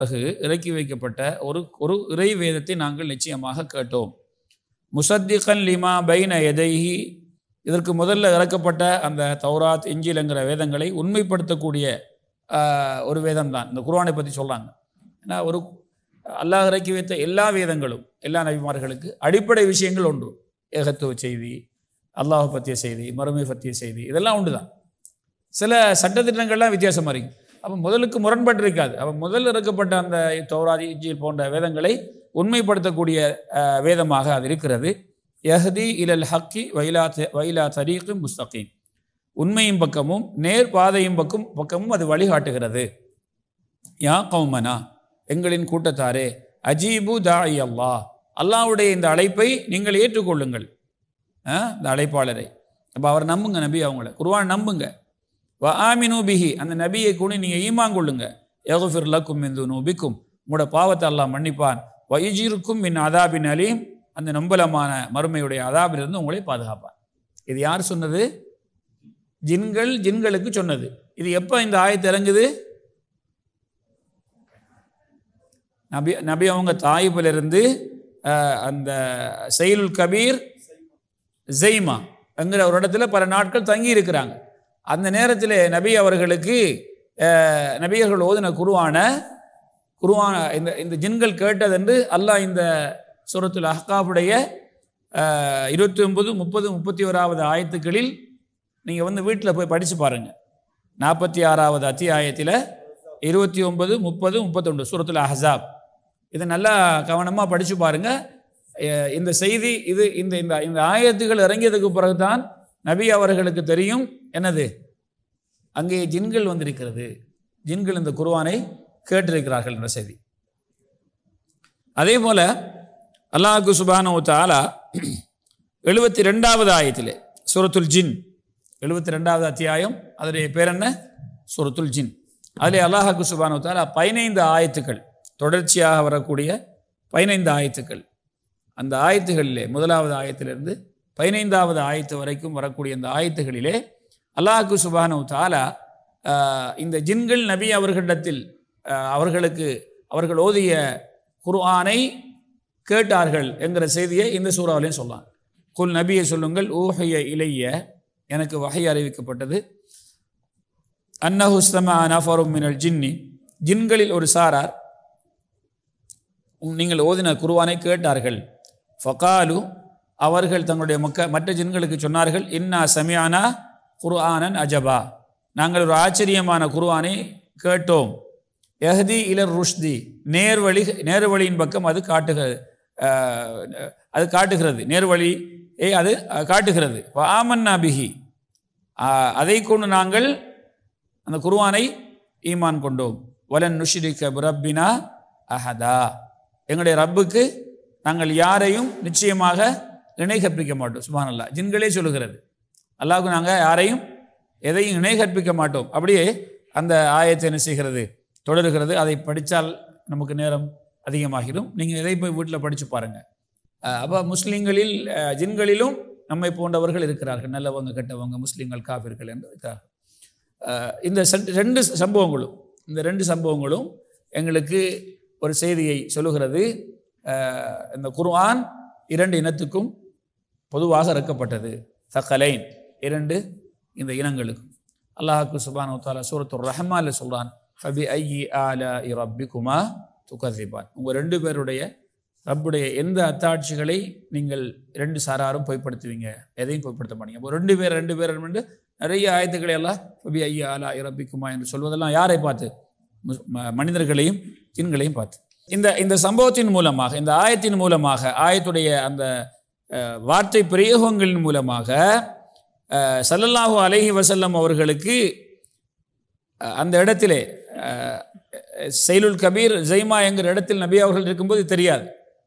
பிறகு இறக்கி வைக்கப்பட்ட ஒரு ஒரு இறை வேதத்தை நாங்கள் நிச்சயமாக கேட்டோம் முசத்திகன் லிமா பைன எதைஹி இதற்கு முதல்ல இறக்கப்பட்ட அந்த தௌராத் இஞ்சில்ங்கிற வேதங்களை உண்மைப்படுத்தக்கூடிய ஆஹ், ஒரு வேதம் தான் இந்த குர்ஆனை பற்றி சொல்கிறாங்க ஏன்னா ஒரு அல்லாஹ் இறக்கி வைத்த எல்லா வேதங்களும் எல்லா நபிமார்களுக்கு அடிப்படை விஷயங்கள் ஒன்று ஏகத்துவ செய்தி அல்லாஹ் பற்றிய செய்தி மறுமை பற்றிய செய்தி இதெல்லாம் உண்டு தான் சில சட்டத்திட்டங்கள்லாம் வித்தியாசமாக இருக்கும் அப்போ முதலுக்கு முரண்பட்டு இருக்காது அப்போ முதல் இறக்கப்பட்ட அந்த தௌராதி இஞ்சில் போன்ற வேதங்களை உண்மைப்படுத்தக்கூடிய அஹ், வேதமாக அது இருக்கிறது யஹதி இலல் ஹக்கி வைலா த- வைலா தரீக்கு முஸ்தகீம் உண்மையும் பக்கமும் நேர் பாதையும் பக்கம் பக்கமும் அது வழிகாட்டுகிறது யா கௌமனா எங்களின் கூட்டத்தாரே அஜீபு தாய் அல்லாஹ் அல்லாஹ்வுடைய இந்த அழைப்பை நீங்கள் ஏற்றுக்கொள்ளுங்கள் ஆ, இந்த அழைப்பாளரை அப்போ அவர் நம்புங்க நபி அவங்கள குர்ஆன் நம்புங்க வ ஆமினு பிஹி அந்த நபியை கூட நீங்கள் ஈமான் கொள்ளுங்க யகுஃபிர் லக்கும் இந்து நூபிக்கும் உங்களோட பாவத்தை அல்லாஹ் மன்னிப்பான் வயுஜிருக்கும் மின் அதாபின் அலீம் அந்த நம்பலமான மறுமையுடைய அதாபிலிருந்து உங்களை பாதுகாப்பான் இது யார் சொன்னது ஜின்கள் ஜின்களுக்கு சொன்னது இது எப்போ இந்த ஆயத்து இறங்குது நபி நபி அவங்க தாயிபிலிருந்து அஹ், அந்த செயலுல் கபீர் ஜெய்மா என்கிற ஒரு இடத்துல பல நாட்கள் தங்கி இருக்கிறாங்க அந்த நேரத்தில் நபி அவர்களுக்கு அஹ், நபியர்கள் ஓதின குருவான குருவான இந்த இந்த ஜின்கள் கேட்டதென்று அல்லாஹ் இந்த சூரத்துல் அஹ்காஃபுடைய இருபத்தி ஒன்பது முப்பது முப்பத்தி ஓராவது ஆயத்துக்களில் நீங்கள் வந்து வீட்டில் போய் படித்து பாருங்கள் நாற்பத்தி ஆறாவது அத்தியாயத்தில் இருபத்தி ஒன்பது முப்பது முப்பத்தொன்று சூரத்துல் அஹ்ஸாப் இதை நல்லா கவனமாக படித்து பாருங்கள் இந்த செய்தி இது இந்த இந்த இந்த ஆயத்துகள் இறங்கியதுக்கு பிறகுதான் நபி அவர்களுக்கு தெரியும் என்னது அங்கே ஜின்கள் வந்திருக்கிறது ஜின்கள் இந்த குர்ஆனை கேட்டிருக்கிறார்கள் என்ற செய்தி அதே போல அல்லாஹு சுபானு தாலா எழுபத்தி ரெண்டாவது ஆயத்திலே சூரத்துல் ஜின் எழுபத்தி ரெண்டாவது அத்தியாயம் அதனுடைய பேர் என்ன சூரத்துல் ஜின் அதிலே அல்லாஹாக்கு சுபானு தாலா பதினைந்து ஆயத்துக்கள் தொடர்ச்சியாக வரக்கூடிய பதினைந்து ஆயத்துக்கள் அந்த ஆயத்துகளிலே முதலாவது ஆயத்திலிருந்து பதினைந்தாவது ஆயத்து வரைக்கும் வரக்கூடிய அந்த ஆயத்துகளிலே அல்லாஹு சுபானு தாலா ஆஹ், இந்த ஜின்கள் நபி அவர்களிடத்தில் ஆஹ், அவர்களுக்கு அவர்கள் ஓதிய குர்ஆனை கேட்டார்கள் என்கிற செய்தியை இந்த சூறாவிலையும் சொல்லலாம் குல் நபியை சொல்லுங்கள் ஊஹைய இலைய எனக்கு வகை அறிவிக்கப்பட்டது அன்னஹுஸ்தமா நஃபரும் மினல் ஜின்னி ஜின்களில் ஒரு சாரார் உம் நீங்கள் ஓதின குருவானை கேட்டார்கள் ஃபகாலு அவர்கள் தங்களுடைய மக்க மற்ற ஜின்களுக்கு சொன்னார்கள் இன்னா சமியானா குர்ஆனன் அஜபா நாங்கள் ஒரு ஆச்சரியமான குர்ஆனை கேட்டோம் எஹதி இலர் ருஷ்தி நேர்வழி நேர்வழியின் பக்கம் அது காட்டுகிறது அஹ், அது காட்டுகிறது நேர்வழி ஏ அது அஹ், காட்டுகிறது ஆமன்னா பிஹி அஹ், அதை கொண்டு நாங்கள் அந்த குர்ஆனை ஈமான் கொண்டோம் வலன் நுஷிரிக்க பிரப்பினா அஹதா எங்களுடைய ரப்புக்கு நாங்கள் யாரையும் நிச்சயமாக இணை கற்பிக்க மாட்டோம் சுபானல்லா ஜின்களே சொல்லுகிறது அல்லாஹ்வுக்கு நாங்கள் யாரையும் எதையும் இணை கற்பிக்க மாட்டோம் அப்படியே அந்த ஆயத்தை என்ன செய்கிறது தொடருகிறது அதை படித்தால் நமக்கு நேரம் அதிகமாகிடும் நீங்கள் இதை போய் வீட்டில் படித்து பாருங்கள் அப்போ முஸ்லீம்களில் அஹ், ஜின்களிலும் நம்மை போன்றவர்கள் இருக்கிறார்கள் நல்லவங்க கெட்டவங்க முஸ்லீம்கள் காபிர்கள் என்று இருக்கிறார்கள் அஹ், இந்த சென்- ரெண்டு சம்பவங்களும் இந்த ரெண்டு சம்பவங்களும் எங்களுக்கு ஒரு செய்தியை சொல்லுகிறது அஹ், இந்த குர்ஆன் இரண்டு இனத்துக்கும் பொதுவாக இறக்கப்பட்டது தக்கலைன் இரண்டு இந்த இனங்களுக்கும் அல்லாஹாக்கு சுபானு தாலா சூரத்து ரஹ்மான்ல சொல்றான் ஃபபி ஐயி ஆலா ரப்பிக்குமா துகதிபான் உங்கள் ரெண்டு பேருடைய ரப்புடைய எந்த அத்தாட்சிகளை நீங்கள் ரெண்டு சாராரும் பொய்ப்படுத்துவீங்க எதையும் பொய்ப்படுத்த மாட்டீங்க அப்போ ரெண்டு பேர் ரெண்டு பேர் என்று நிறைய ஆயத்துக்களை எல்லாம் ஃபபி ஐயா ஆலா ரப்பிக்குமா என்று சொல்வதெல்லாம் யாரை பார்த்து முஸ்- ம- மனிதர்களையும் ஜின்களையும் பார்த்து இந்த இந்த சம்பவத்தின் மூலமாக இந்த ஆயத்தின் மூலமாக ஆயத்துடைய அந்த அஹ், வார்த்தை பிரயோகங்களின் மூலமாக அஹ், ஸல்லல்லாஹு அலைஹி வஸல்லம் அவர்களுக்கு அஹ், அந்த இடத்திலே அஹ், செயலுல் கபீர் ஜெய்மா என்கிற இடத்தில் நபி அவர்கள் இருக்கும்போது தெரியாது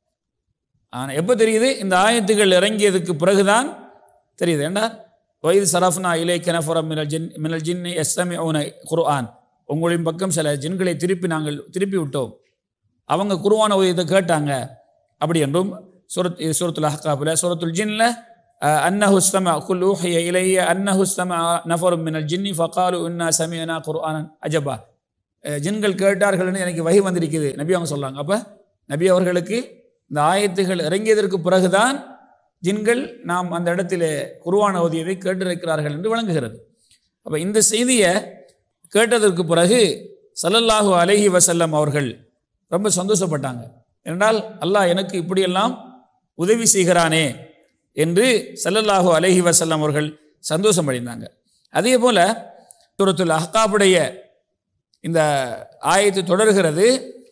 ஆனால் எப்போ தெரியுது இந்த ஆயத்துகள் இறங்கியதுக்கு பிறகுதான் தெரியுது ஏண்டா வயது சரஃப்னா இலை கனஃபரம் மினல் ஜின் மினல் ஜின் எஸ்எமி குர்ஆன் உங்களின் பக்கம் சில ஜின்களை திருப்பி நாங்கள் திருப்பி விட்டோம் அவங்க குருவான இதை கேட்டாங்க அப்படி என்றும் சூரத் இது சூரத்துல் அஹ்காபில் சூரத்துல் ஜின்ல அன்னஹு ஸ்தம குல் ஊஹிய இலைய அன்னஹு ஸ்தம நஃபரும் மினல் ஜின்னி ஃபகாலு இன்னா சமியனா குர்ஆனன் அஜபா அஹ், ஜின்கள் கேட்டார்கள்னு எனக்கு வகை வந்திருக்குது நபி அவங்க சொல்றாங்க அப்போ நபி அவர்களுக்கு இந்த ஆயத்துகள் இறங்கியதற்கு பிறகுதான் ஜின்கள் நாம் அந்த இடத்திலே குருவான ஓதியதை கேட்டிருக்கிறார்கள் என்று விளங்குகிறது அப்போ இந்த செய்தியை கேட்டதற்கு பிறகு ஸல்லல்லாஹு அலைஹி வஸல்லம் அவர்கள் ரொம்ப சந்தோஷப்பட்டாங்க என்றால் அல்லாஹ் எனக்கு இப்படியெல்லாம் உதவி செய்கிறானே என்று ஸல்லல்லாஹு அலைஹி வஸல்லம் அவர்கள் சந்தோஷம் அடைந்தாங்க அதே போல சூரத்துல் அஹ்காபுடைய இந்த ஆயத்து தொடர்கிறது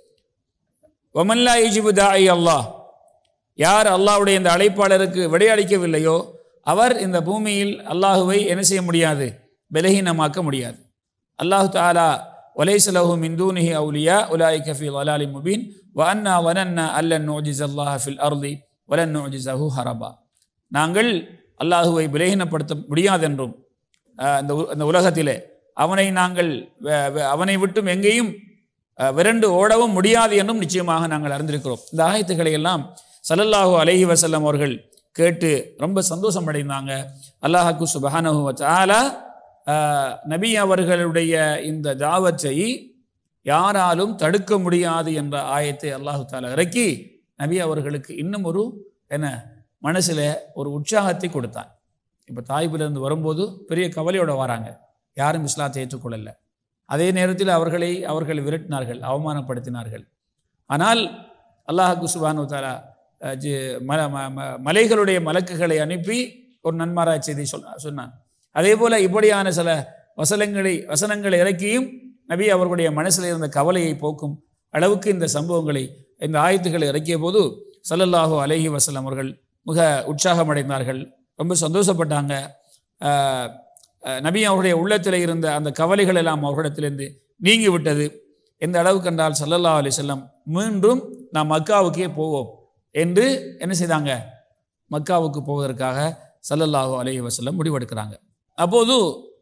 வமல்லா இஜிபு தாய் அல்லாஹ் யார் அல்லாஹ்வுடைய இந்த அழைப்பாளருக்கு விடையளிக்கவில்லையோ அவர் இந்த பூமியில் அல்லாஹுவை என்ன செய்ய முடியாது பலகீனமாக்க முடியாது அல்லாஹு தாலா ஒலைசலஹு மிந்தூனிஹி அவுலியா உலாய் கஃபி வலாலி முபீன் வ அன்னா வனன்னா அல்லன் நோஜிஸ் அல்லாஹ் ஃபில் அர்தி வலன் நோஜிசஹு ஹரபா நாங்கள் அல்லாஹுவை விலகினப்படுத்த முடியாதென்றும் அஹ், இந்த உ- இந்த உலகத்திலே அவனை நாங்கள் வ- வ- அவனை விட்டும் எங்கேயும் அஹ், விரண்டு ஓடவும் முடியாது என்றும் நிச்சயமாக நாங்கள் அறிந்திருக்கிறோம் இந்த ஆயத்துக்களை எல்லாம் ஸல்லல்லாஹு அலைஹி வஸல்லம் அவர்கள் கேட்டு ரொம்ப சந்தோஷம் அடைந்தாங்க அல்லாஹாக்கு சுபஹானஹு வ தஆலா அஹ், நபி அவர்களுடைய இந்த தாவத்தை யாராலும் தடுக்க முடியாது என்ற ஆயத்தை அல்லாஹு தாலா இறக்கி நபி அவர்களுக்கு இன்னும் ஒரு என்ன மனசில் ஒரு உற்சாகத்தை கொடுத்தான் இப்போ தாய்பிலிருந்து வரும்போது பெரிய கவலையோட வராங்க யாரும் இஸ்லாத்தை ஏற்றுக்கொள்ளல அதே நேரத்தில் அவர்களை அவர்கள் விரட்டினார்கள் அவமானப்படுத்தினார்கள் ஆனால் அல்லாஹ் சுபானு தாலா அஹ், ஜி- மல ம- ம- மலைகளுடைய மலக்குகளை அனுப்பி ஒரு நன்மாராய் செய்தி சொன்ன சொன்னான் அதே போல இப்படியான சில வசனங்களை வசனங்களை இறக்கியும் நபி அவர்களுடைய மனசில் இருந்த கவலையை போக்கும் அளவுக்கு இந்த சம்பவங்களை இந்த ஆயத்துக்களை இறக்கிய போது ஸல்லல்லாஹு அலைஹி வஸல்லம் அவர்கள் மிக உற்சாகமடைந்தார்கள் ரொம்ப சந்தோஷப்பட்டாங்க ஆஹ், ஆஹ், நபி அவருடைய உள்ளத்தில் இருந்த அந்த கவலைகள் எல்லாம் அவர்களிடத்திலிருந்து நீங்கி விட்டது எந்த அளவுக்கு என்றால் ஸல்லல்லாஹு அலைஹி வஸல்லம் மீண்டும் நாம் மக்காவுக்கே போவோம் என்று என்ன செய்தாங்க மக்காவுக்கு போவதற்காக ஸல்லல்லாஹு அலைஹி வஸல்லம் முடிவெடுக்கிறாங்க அப்போது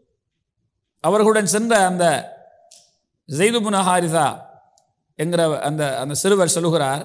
அவர்களுடன் சென்ற அந்த ஜெய்துபுன ஹாரிதா என்கிற அந்த அந்த சிறுவர் சொல்லுகிறார்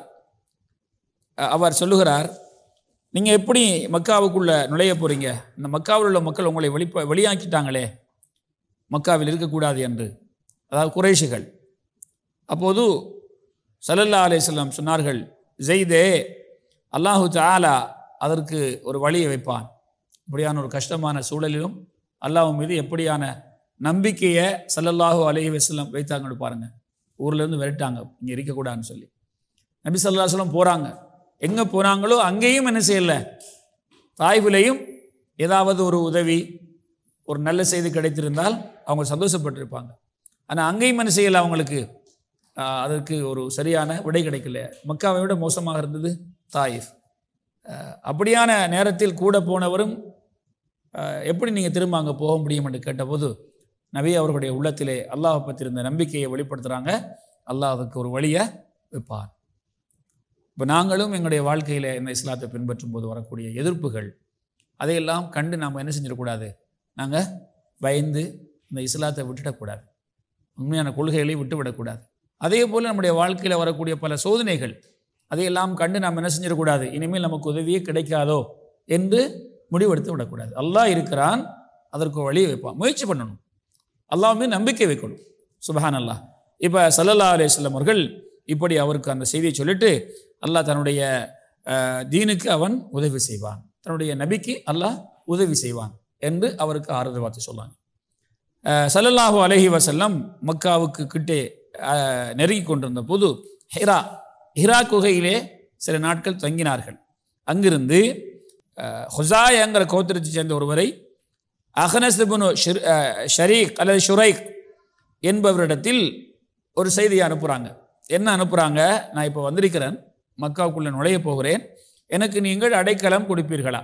அஹ் அவர் சொல்லுகிறார் நீங்கள் எப்படி மக்காவுக்குள்ள நுழைய போறீங்க இந்த மக்காவில் உள்ள மக்கள் உங்களை வெளிப்ப வெளியாக்கிட்டாங்களே மக்காவில் இருக்கக்கூடாது என்று அதாவது குறைஷிகள் அப்போது சல்லல்லா அலைஹிஸ்ஸலாம் சொன்னார்கள் ஜெய்தே அல்லாஹு தஆலா அதற்கு ஒரு வழியை வைப்பான் இப்படியான ஒரு கஷ்டமான சூழலிலும் அல்லாஹ் மீது எப்படியான நம்பிக்கையை சல்லல்லாஹு அலைஹி வஸல்லம் வைத்தாங்கன்னு பாருங்க ஊர்ல இருந்து விரட்டாங்க இங்கே இருக்கக்கூடாதுன்னு சொல்லி நபி ஸல்லல்லாஹு அலைஹி வஸல்லம் போகிறாங்க எங்கே போனாங்களோ அங்கேயும் என்ன செய்யல தாய்விலையும் ஏதாவது ஒரு உதவி ஒரு நல்ல செய்தி கிடைத்திருந்தால் அவங்க சந்தோஷப்பட்டிருப்பாங்க ஆனால் அங்கேயும் என்ன செய்யலை அவங்களுக்கு ஆஹ், அதற்கு ஒரு சரியான விடை கிடைக்கல மக்காவை விட மோசமாக இருந்தது தாயிஃப் ஆஹ், அப்படியான நேரத்தில் கூட போனவரும் ஆஹ், எப்படி நீங்கள் திரும்ப அங்கே போக முடியும் என்று கேட்டபோது நபி அவர்களுடைய உள்ளத்திலே அல்லாஹ் பற்றி இருந்த நம்பிக்கையை வெளிப்படுத்துகிறாங்க அல்லாஹ் அதுக்கு ஒரு வழியை வைப்பார் இப்போ நாங்களும் எங்களுடைய வாழ்க்கையில் இந்த இஸ்லாத்தை பின்பற்றும் போது வரக்கூடிய எதிர்ப்புகள் அதையெல்லாம் கண்டு நாம் என்ன செஞ்சிடக்கூடாது நாங்கள் பயந்து இந்த இஸ்லாத்தை விட்டுடக்கூடாது உண்மையான கொள்கைகளை விட்டுவிடக்கூடாது அதே போல் நம்முடைய வாழ்க்கையில் வரக்கூடிய பல சோதனைகள் அதையெல்லாம் கண்டு நாம் என்ன செஞ்சிடக்கூடாது இனிமேல் நமக்கு உதவியே கிடைக்காதோ என்று முடிவெடுத்து விடக்கூடாது அல்லாஹ் இருக்கிறான் அதற்கு ஒரு வழியை வைப்பான் முயற்சி பண்ணணும் அல்லாஹ் மீது நம்பிக்கை வைக்கணும் சுபஹான் அல்லாஹ் இப்போ சல்லல்லா அலையம் அவர்கள் இப்படி அவருக்கு அந்த செய்தியை சொல்லிட்டு அல்லாஹ் தன்னுடைய அஹ், தீனுக்கு அவன் உதவி செய்வான் தன்னுடைய நபிக்கு அல்லாஹ் உதவி செய்வான் என்று அவருக்கு ஆறுதல் வார்த்தை சொன்னாங்க அஹ், ஸல்லல்லாஹு அலைஹி வஸல்லம் மக்காவுக்கு கிட்டே அஹ், நெருங்கி கொண்டிருந்த போது ஹிரா ஹிரா குகையிலே சில நாட்கள் தங்கினார்கள் அங்கிருந்து அஹ், ஹுசாயங்கிற கோத்திரத்தை சேர்ந்த ஒருவரை அஹனஸ்புனு ஷரீக் அல்லது ஷுரைக் என்பவரிடத்தில் ஒரு செய்தியை அனுப்புகிறாங்க என்ன அனுப்புகிறாங்க நான் இப்போ வந்திருக்கிறேன் மக்காவுக்குள்ளே நுழைய போகிறேன் எனக்கு நீங்கள் அடைக்கலம் கொடுப்பீர்களா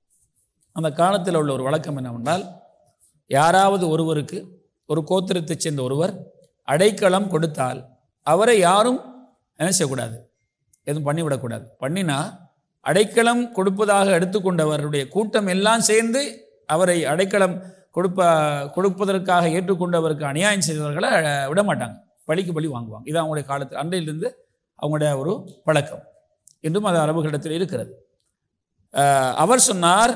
அந்த காலத்தில் உள்ள ஒரு வழக்கம் என்னவென்றால் யாராவது ஒருவருக்கு ஒரு கோத்திரத்தைச் சேர்ந்த ஒருவர் அடைக்கலம் கொடுத்தால் அவரை யாரும் என்ன செய்யக்கூடாது எதுவும் பண்ணிவிடக்கூடாது பண்ணினா அடைக்கலம் கொடுப்பதாக எடுத்துக்கொண்டவருடைய கூட்டம் எல்லாம் சேர்ந்து அவரை அடைக்கலம் கொடுப்ப கொடுப்பதற்காக ஏற்றுக்கொண்டவருக்கு அநியாயம் செய்தவர்களை அஹ், விட மாட்டாங்க பழிக்கு பழி வாங்குவாங்க இது அவங்களுடைய காலத்தில் அன்றையிலிருந்து அவங்களுடைய ஒரு பழக்கம் இன்றும் அது அரபுகளிடத்தில் இருக்கிறது அஹ், அவர் சொன்னார்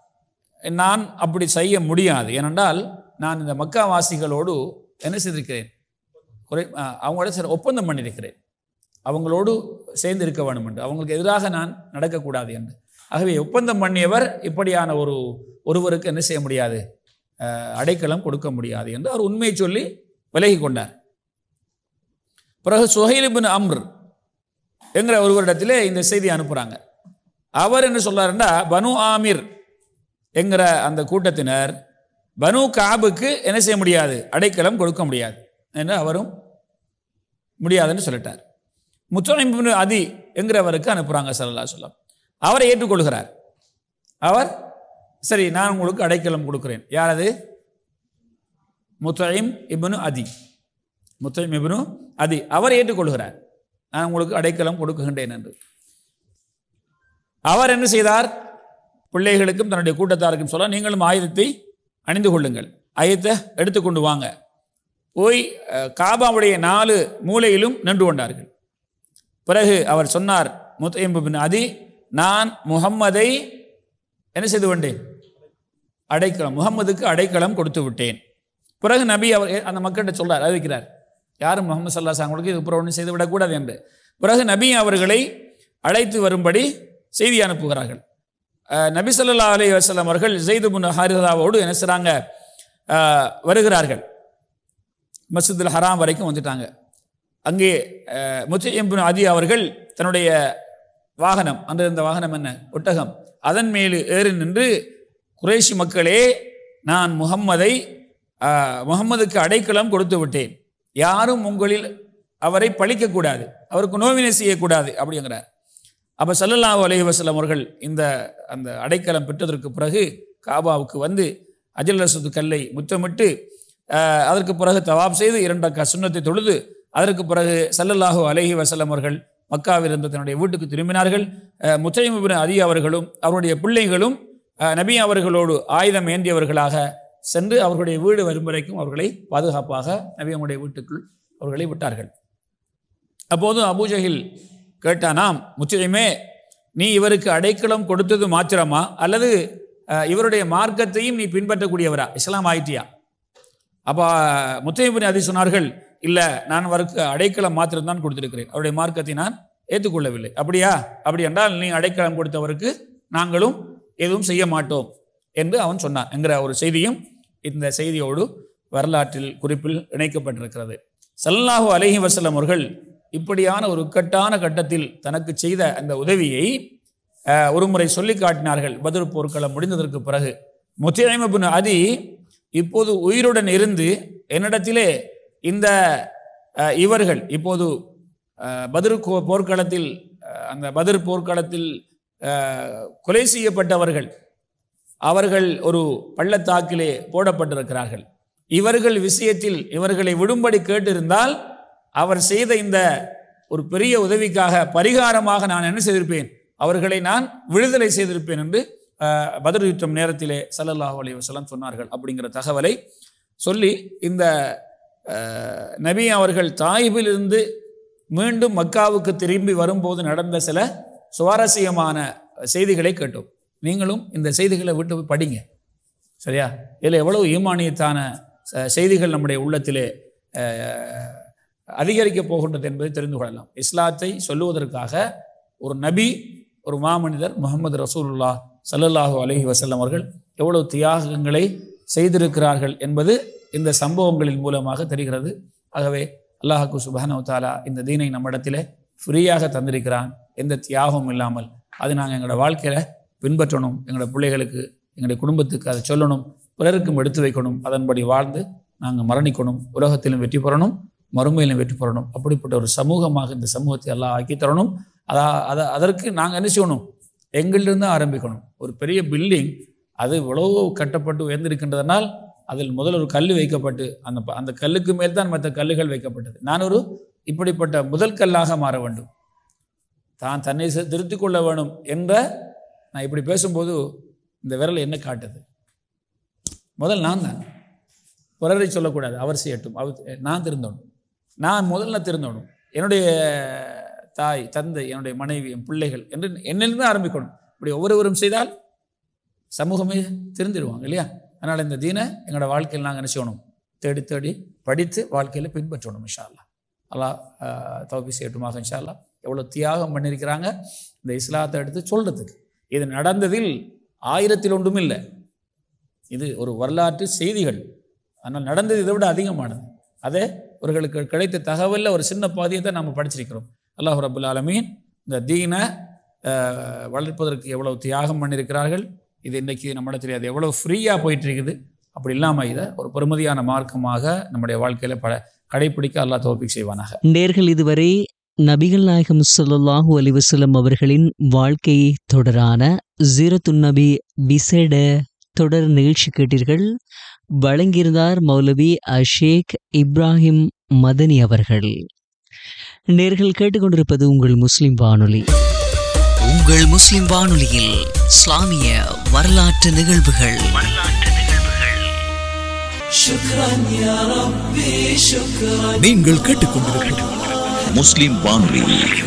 நான் அப்படி செய்ய முடியாது ஏனென்றால் நான் இந்த மக்காவாசிகளோடு என்ன செய்திருக்கிறேன் குறை ஆ, அவங்களோட சில ஒப்பந்தம் பண்ணியிருக்கிறேன் அவங்களோடு சேர்ந்து இருக்க வேண்டும் என்று அவங்களுக்கு எதிராக நான் நடக்கக்கூடாது என்று ஆகவே ஒப்பந்தம் பண்ணியவர் இப்படியான ஒரு ஒருவருக்கு என்ன செய்ய முடியாது அஹ், அடைக்கலம் கொடுக்க முடியாது என்று அவர் உண்மையை சொல்லி விலகி கொண்டார் பிறகு சுஹைல் இப்னு அம்ர் என்கிற ஒருவரிடத்திலே இந்த செய்தி அனுப்புகிறாங்க அவர் என்ன சொல்றாருன்னா பனு ஆமிர் என்கிற அந்த கூட்டத்தினர் பனு காபுக்கு என்ன செய்ய முடியாது அடைக்கலம் கொடுக்க முடியாது என்று அவரும் முடியாதுன்னு சொல்லிட்டார் முத்தமிபு அதி என்கிறவருக்கு அனுப்புகிறாங்க சல்லா சொல்லம் அவரை ஏற்றுக்கொள்கிறார் அவர் சரி நான் உங்களுக்கு அடைக்கலம் கொடுக்கிறேன் யார் அது முத்தயிம் இப்னு அதி முத்தயிம் இப்னு அதி அவர் ஏற்றுக்கொள்கிறார் நான் உங்களுக்கு அடைக்கலம் கொடுக்குகின்றேன் என்று அவர் என்ன செய்தார் பிள்ளைகளுக்கும் தன்னுடைய கூட்டத்தாருக்கும் சொல்ல நீங்களும் ஆயுதத்தை அணிந்து கொள்ளுங்கள் ஆயுதத்தை எடுத்துக்கொண்டு வாங்க போய் அஹ், காபாவுடைய நாலு மூலையிலும் நின்று கொண்டார்கள் பிறகு அவர் சொன்னார் முத்தையம்பு பின் அதி நான் முகம்மதை என்ன செய்து கொண்டேன் அடைக்கலம் முகம்மதுக்கு அடைக்கலம் கொடுத்து விட்டேன் பிறகு நபி அவர் அந்த மக்கள்கிட்ட சொல்றார் அறிவிக்கிறார் யாரும் முகமது சல்லாஸ் அவங்களுக்கு இது அப்புறம் ஒன்றும் செய்து விடக்கூடாது என்று பிறகு நபி அவர்களை அழைத்து வரும்படி செய்தி அனுப்புகிறார்கள் அஹ், நபி ஸல்லல்லாஹு அலைஹி வஸல்லம் அவர்கள் ஜெய்து முன் ஹாரிதாவோடு என்ன செய்கிறாங்க அஹ், வருகிறார்கள் மஸ்ஜிதுல் ஹராம் வரைக்கும் வந்துட்டாங்க அங்கே முத்தையம்பின் அதி அவர்கள் தன்னுடைய வாகனம் அந்த இந்த வாகனம் என்ன ஒட்டகம் அதன் மேல் ஏறி நின்று குறைஷி மக்களே நான் முகம்மதை அஹ், முகம்மதுக்கு அடைக்கலம் கொடுத்து விட்டேன் யாரும் உங்களில் அவரை பழிக்கக்கூடாது அவருக்கு நோவினை செய்யக்கூடாது அப்படிங்கிறார் அப்போ சல்லல்லாஹு அலைஹி வஸல்லம் அவர்கள் இந்த அந்த அடைக்கலம் பெற்றதற்கு பிறகு காபாவுக்கு வந்து அஜல் ரசத்து கல்லை முத்தமிட்டு அஹ், அதற்கு பிறகு தவாப் செய்து இரண்டு க சுன்னத்தை தொழுது அதற்கு பிறகு சல்லல்லாஹு அலைஹி வஸல்லம் அவர்கள் மக்காவில் இருந்த தன்னுடைய வீட்டுக்கு திரும்பினார்கள் முத்தையமிபின் அதி அவர்களும் அவருடைய பிள்ளைகளும் அஹ், நபி அவர்களோடு ஆயுதம் ஏந்தியவர்களாக சென்று அவர்களுடைய வீடு வரும் வரைக்கும் அவர்களை பாதுகாப்பாக நபி அவங்களுடைய வீட்டுக்குள் அவர்களை விட்டார்கள் அப்போது அபூஜஹில் கேட்டானாம் முச்சயமே நீ இவருக்கு அடைக்கலம் கொடுத்தது மாத்திரமா அல்லது அஹ், இவருடைய மார்க்கத்தையும் நீ பின்பற்றக்கூடியவரா இஸ்லாம் ஆயிட்டியா அப்போ முத்தையபின் அதி சொன்னார்கள் இல்லை நான் அவருக்கு அடைக்கலம் மாத்திரம் தான் கொடுத்திருக்கிறேன் அவருடைய மார்க்கத்தை நான் ஏற்றுக்கொள்ளவில்லை அப்படியா அப்படி என்றால் நீ அடைக்கலம் கொடுத்தவருக்கு நாங்களும் எதுவும் செய்ய மாட்டோம் என்று அவன் சொன்னான் என்கிற ஒரு செய்தியும் இந்த செய்தியோடு வரலாற்றில் குறிப்பில் இணைக்கப்பட்டிருக்கிறது ஸல்லல்லாஹு அலைஹி வஸல்லம் அவர்கள் இப்படியான ஒரு இக்கட்டான கட்டத்தில் தனக்கு செய்த அந்த உதவியை அஹ், ஒருமுறை சொல்லி காட்டினார்கள் பத்ர் போர்க்களம் முடிந்ததற்கு பிறகு முத்தியமிபின் அதி இப்போது உயிருடன் இருந்து என்னிடத்திலே இந்த அஹ், இவர்கள் இப்போது அஹ், பத்ர் கோ- போர்க்களத்தில் அஹ், அந்த பத்ர் போர்க்களத்தில் அஹ், கொலை செய்யப்பட்டவர்கள் அவர்கள் ஒரு பள்ளத்தாக்கிலே போடப்பட்டிருக்கிறார்கள் இவர்கள் விஷயத்தில் இவர்களை விடும்படி கேட்டிருந்தால் அவர் செய்த இந்த ஒரு பெரிய உதவிக்காக பரிகாரமாக நான் என்ன செய்திருப்பேன் அவர்களை நான் விடுதலை செய்திருப்பேன் என்று அஹ், பத்ர் யுத்தம் நேரத்திலே ஸல்லல்லாஹு அலைஹி வஸல்லம் சொன்னார்கள் அப்படிங்கிற தகவலை சொல்லி இந்த அஹ், நபி அவர்கள் தாயிபிலிருந்து மீண்டும் மக்காவுக்கு திரும்பி வரும்போது நடந்த சில சுவாரஸ்யமான செய்திகளை கேட்டோம் நீங்களும் இந்த செய்திகளை விட்டு போய் படிங்க சரியா இதில் எவ்வளவு ஈமானியத்தான ச- செய்திகள் நம்முடைய உள்ளத்திலே அஹ், அதிகரிக்கப் போகின்றது என்பதை தெரிந்து கொள்ளலாம் இஸ்லாத்தை சொல்லுவதற்காக ஒரு நபி ஒரு மாமனிதர் முகமது ரசூலுல்லா ஸல்லல்லாஹு அலைஹி வஸல்லம் அவர்கள் எவ்வளவு தியாகங்களை செய்திருக்கிறார்கள் என்பது இந்த சம்பவங்களின் மூலமாக தெரிகிறது ஆகவே அல்லாஹாக்கு சுபஹானஹு தாலா இந்த தீனை நம்மிடத்திலே ஃப்ரீயாக தந்திருக்கிறான் எந்த தியாகமும் இல்லாமல் அது நாங்கள் எங்களோட வாழ்க்கையில் பின்பற்றணும் எங்களோட பிள்ளைகளுக்கு எங்களுடைய குடும்பத்துக்கு அதை சொல்லணும் பிறருக்கும் எடுத்து வைக்கணும் அதன்படி வாழ்ந்து நாங்கள் மரணிக்கணும் உலகத்திலும் வெற்றி பெறணும் மறுமையிலும் வெற்றி பெறணும் அப்படிப்பட்ட ஒரு சமூகமாக இந்த சமூகத்தை எல்லாம் ஆக்கி தரணும் அதா அதை அதற்கு நாங்கள் என்ன செய்யணும் எங்களிலிருந்து ஆரம்பிக்கணும் ஒரு பெரிய பில்டிங் அது இவ்வளவு கட்டப்பட்டு உயர்ந்திருக்கின்றதனால் அதில் முதல் ஒரு கல் வைக்கப்பட்டு அந்த ப- அந்த கல்லுக்கு மேல் தான் மற்ற கல்லுகள் வைக்கப்பட்டது நான் ஒரு இப்படிப்பட்ட முதல் கல்லாக மாற வேண்டும் தான் தன்னை செ- திருத்திக் கொள்ள வேணும் என்ற நான் இப்படி பேசும்போது இந்த விரல் என்ன காட்டுது முதல் நான் தான் பிறரை சொல்லக்கூடாது அவர் செய்யட்டும் அவர் நான் திருந்தணும் நான் முதல்ல திருந்தணும் என்னுடைய தாய் தந்தை என்னுடைய மனைவி என் பிள்ளைகள் என்று என்னிலிருந்து ஆரம்பிக்கணும் இப்படி ஒவ்வொருவரும் செய்தால் சமூகமே திருந்திடுவாங்க இல்லையா அதனால் இந்த தீனை எங்களோட வாழ்க்கையில் நாங்கள் என்ன செய்யணும் தேடி தேடி படித்து வாழ்க்கையில் பின்பற்றணும் இன்ஷா அல்லாஹ் அல்லாஹ் தௌபி செய்யட்டுமாக இன்ஷா அல்லாஹ் எவ்வளோ தியாகம் பண்ணியிருக்கிறாங்க இந்த இஸ்லாத்தை எடுத்து சொல்கிறதுக்கு இது நடந்ததில் ஆயிரத்தில் ஒன்றும் இல்லை இது ஒரு வரலாற்று செய்திகள் ஆனால் நடந்தது இதை விட அதிகமானது அதே அவர்களுக்கு கிடைத்த தகவலில் ஒரு சின்ன பாதியை தான் நம்ம படிச்சிருக்கிறோம் அல்லாஹ் ரபுல் ஆலமீன் இந்த தீனை அஹ், வளர்ப்பதற்கு எவ்வளவு தியாகம் பண்ணியிருக்கிறார்கள் இது இன்றைக்கி நம்மள தெரியாது எவ்வளோ ஃப்ரீயாக போயிட்டு இருக்குது அப்படி இல்லாமல் இதை ஒரு பெருமதியான மார்க்கமாக நம்முடைய வாழ்க்கையில் பல கடைப்பிடிக்க அல்லாஹ் தோப்பிக் செய்வானாக நேர்கள் இதுவரை நபிகள் நாயகம் ஸல்லல்லாஹு அலைஹி வஸல்லம் அவர்களின் வாழ்க்கை தொடரான ஜீரத்துன் நபி விசேட தொடர் நிகழ்ச்சி கேட்டீர்கள் வழங்கியிருந்தார் மௌலவி அஷேக் இப்ராஹிம் மதனி அவர்கள் நேர்கள் கேட்டுக்கொண்டிருப்பது உங்கள் முஸ்லிம் வானொலி உங்கள் முஸ்லிம் வானொலியில் இஸ்லாமிய வரலாற்று நிகழ்வுகள் நீங்கள் கேட்டுக்கொண்டிருப்பது முஸ்லிம் வானொலி